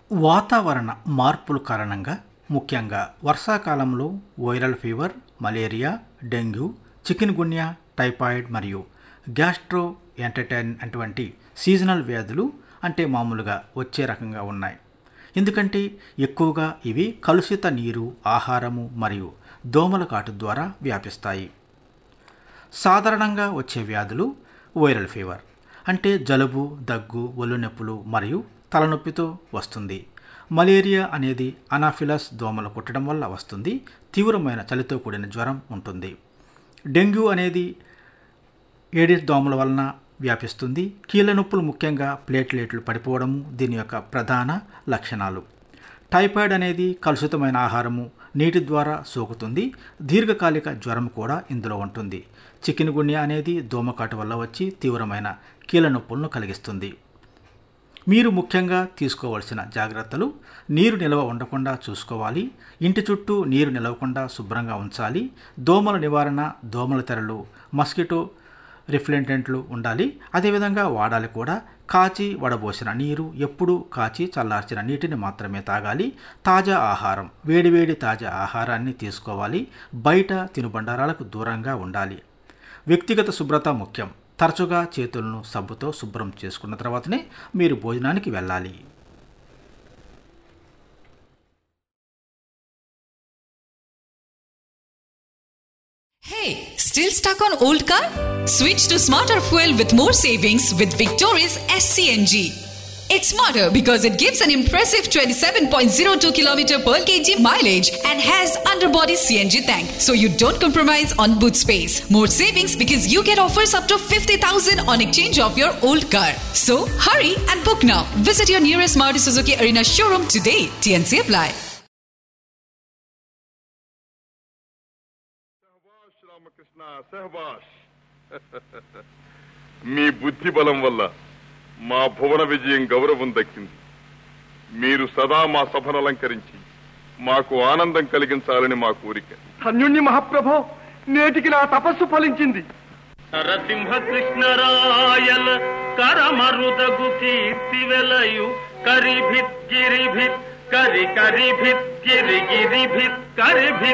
వాతావరణ మార్పుల కారణంగా ముఖ్యంగా వర్షాకాలంలో viral fever malaria dengue chikungunya typhoid మరియు గ్యాస్ట్రో ఎంటర్టైన్ అటువంటి సీజనల్ వ్యాధులు అంటే మామూలుగా వచ్చే రకంగా ఉన్నాయి ఎందుకంటే ఎక్కువగా ఇవి కలుషిత నీరు ఆహారము మరియు దోమల కాటు ద్వారా వ్యాపిస్తాయి సాధారణంగా వచ్చే వ్యాధులు వైరల్ ఫీవర్ అంటే జలుబు దగ్గు ఒళ్ళు నొప్పులు మరియు తలనొప్పితో వస్తుంది మలేరియా అనేది అనాఫిలస్ దోమలు కుట్టడం వల్ల వస్తుంది తీవ్రమైన చలితో కూడిన జ్వరం ఉంటుంది డెంగ్యూ అనేది ఏడిస్ దోమల వలన వ్యాపిస్తుంది కీళ్ళ నొప్పులు ముఖ్యంగా ప్లేట్లెట్లు పడిపోవడము దీని యొక్క ప్రధాన లక్షణాలు టైఫాయిడ్ అనేది కలుషితమైన ఆహారము నీటి ద్వారా సోకుతుంది దీర్ఘకాలిక జ్వరం కూడా ఇందులో ఉంటుంది చికెన్ గున్యా అనేది దోమకాటు వల్ల వచ్చి తీవ్రమైన కీళ్ళ నొప్పులను కలిగిస్తుంది మీరు ముఖ్యంగా తీసుకోవాల్సిన జాగ్రత్తలు నీరు నిల్వ ఉండకుండా చూసుకోవాలి ఇంటి చుట్టూ నీరు నిలవకుండా శుభ్రంగా ఉంచాలి దోమల నివారణ దోమల తెరలు మస్కిటో రిఫ్లెంటెంట్లు ఉండాలి అదేవిధంగా వాడాలి కూడా కాచి వడబోసిన నీరు ఎప్పుడూ కాచి చల్లార్చిన నీటిని మాత్రమే తాగాలి తాజా ఆహారం వేడివేడి తాజా ఆహారాన్ని తీసుకోవాలి బయట తినుబండారాలకు దూరంగా ఉండాలి వ్యక్తిగత శుభ్రత ముఖ్యం తరచుగా చేతులను సబ్బుతో శుభ్రం చేసుకున్న తర్వాతనే మీరు భోజనానికి వెళ్ళాలి Hey, still stuck on old car? Switch to smarter fuel with more savings with Victoria's SCNG. It's smarter because it gives an impressive 27.02 km per kg mileage and has underbody CNG tank, so you don't compromise on boot space. More savings because you get offers up to 50,000 on exchange of your old car. So hurry and book now. Visit your nearest Maruti Suzuki Arena showroom today. TNC apply. సహబాష్ Ramakrishna సహబాష్ మీ బుద్ధి బలం వల్ల మా భువన విజయం గౌరవం దక్కింది మీరు సదా మా సభను అలంకరించి మాకు ఆనందం కలిగించాలని మా కోరిక ధన్యుణ్ణి మహాప్రభో నేటికి నా తపస్సు ఫలించింది నరసింహ కృష్ణరాయల కరమరుదగు కీర్తి వెలయు కరిభిత్ గిరిభిత్ కరి కరిభిత్ గిరి గిరిభిత్ కరిభిత్